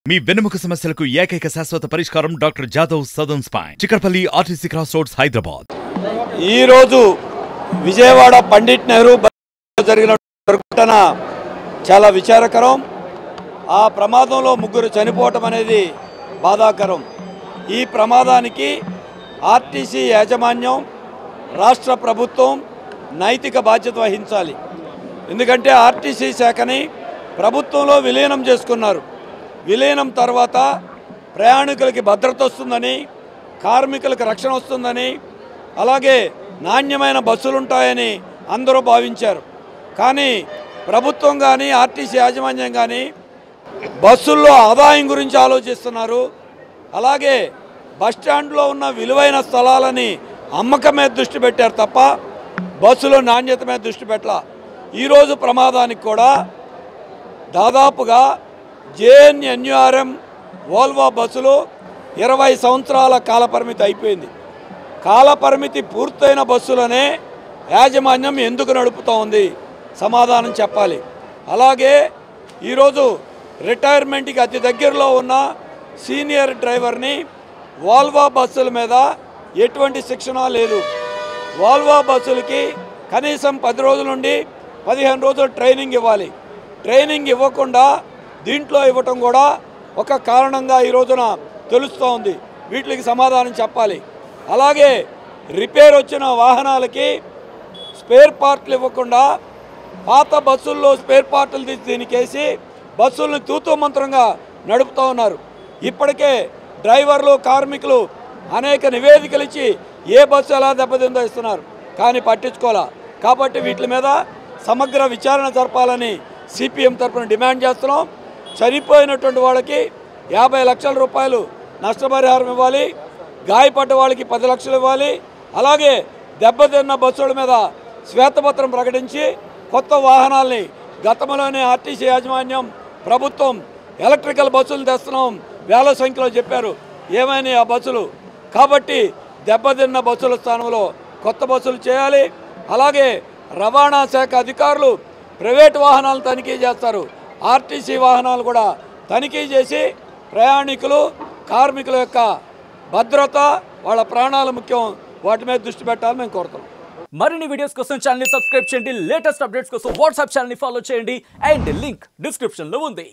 మీ వెన్నెముక సమస్యలకు ఏకైక శాశ్వత పరిష్కారం doctor Jadhav Sadan spine Chikkadpally RTC cross roads Hyderabad ఈరోజు విజయవాడ పండిట్ నెహ్రూ బస్సులో జరిగిన దుర్ఘటన చాలా విచారకరం ఆ ప్రమాదంలో ముగ్గురు చనిపోవటం అనేది బాధాకరం ఈ ప్రమాదానికి ఆర్టీసీ యాజమాన్యం రాష్ట్ర ప్రభుత్వం నైతిక బాధ్యత వహించాలి ఎందుకంటే ఆర్టీసీ శాఖని ప్రభుత్వంలో విలీనం చేసుకున్నారు విలీనం తర్వాత ప్రయాణికులకి భద్రత వస్తుందని కార్మికులకు రక్షణ వస్తుందని అలాగే నాణ్యమైన బస్సులు ఉంటాయని అందరూ భావించారు కానీ ప్రభుత్వం కానీ ఆర్టీసీ యాజమాన్యం కానీ బస్సుల్లో ఆదాయం గురించి ఆలోచిస్తున్నారు అలాగే బస్టాండ్లో ఉన్న విలువైన స్థలాలని అమ్మకం మీద దృష్టి పెట్టారు తప్ప బస్సులో నాణ్యత మీద దృష్టి పెట్టాల ఈరోజు ప్రమాదానికి కూడా దాదాపుగా జేఎన్ఎన్యుఆర్ఎం వోల్వో బస్సులు ఇరవై సంవత్సరాల కాలపరిమితి అయిపోయింది కాలపరిమితి పూర్తయిన బస్సులనే యాజమాన్యం ఎందుకు నడుపుతూ ఉంది సమాధానం చెప్పాలి అలాగే ఈరోజు రిటైర్మెంట్కి అతి దగ్గరలో ఉన్న సీనియర్ డ్రైవర్ని వాల్వా బస్సుల మీద ఎటువంటి శిక్షణ లేదు వాల్వా బస్సులకి కనీసం పది రోజుల నుండి పదిహేను రోజులు ట్రైనింగ్ ఇవ్వాలి ట్రైనింగ్ ఇవ్వకుండా దీంట్లో ఇవ్వటం కూడా ఒక కారణంగా ఈ రోజున తెలుస్తూ ఉంది వీటికి సమాధానం చెప్పాలి అలాగే రిపేర్ వచ్చిన వాహనాలకి స్పేర్ పార్ట్లు ఇవ్వకుండా పాత బస్సుల్లో స్పేర్ పార్ట్లు తీసి దీనికేసి బస్సుల్ని తూతూ మంత్రంగా నడుపుతూ ఉన్నారు ఇప్పటికే డ్రైవర్లు కార్మికులు అనేక నివేదికలు ఇచ్చి ఏ బస్సు ఎలా దెబ్బతిందో ఇస్తున్నారు కానీ పట్టించుకోవాలా కాబట్టి వీటి మీద సమగ్ర విచారణ జరపాలని సిపిఎం తరఫున డిమాండ్ చేస్తున్నాం చనిపోయినటువంటి వాళ్ళకి యాభై లక్షల రూపాయలు నష్టపరిహారం ఇవ్వాలి గాయపడ్డ వాళ్ళకి పది లక్షలు ఇవ్వాలి అలాగే దెబ్బతిన్న బస్సుల మీద శ్వేతపత్రం ప్రకటించి కొత్త వాహనాల్ని గతంలోనే ఆర్టీసీ యాజమాన్యం ప్రభుత్వం ఎలక్ట్రికల్ బస్సులు తెస్తున్నాం వేల సంఖ్యలో చెప్పారు ఏమైనా ఆ బస్సులు కాబట్టి దెబ్బతిన్న బస్సుల స్థానంలో కొత్త బస్సులు చేయాలి అలాగే రవాణా శాఖ అధికారులు ప్రైవేట్ వాహనాలు తనిఖీ చేస్తారు ఆర్టీసీ వాహనాలు కూడా తనిఖీ చేసి ప్రయాణికులు కార్మికుల యొక్క భద్రత వాళ్ళ ప్రాణాలు ముఖ్యం వాటి మీద దృష్టి పెట్టాలని మేము కోరుతున్నాం మరిన్ని వీడియోస్ కోసం ఛానల్ సబ్స్క్రైబ్ చేయండి లేటెస్ట్ అప్డేట్స్ కోసం వాట్సాప్ ఛానల్ ఫాలో చేయండి అండ్ లింక్ డిస్క్రిప్షన్ లో ఉంది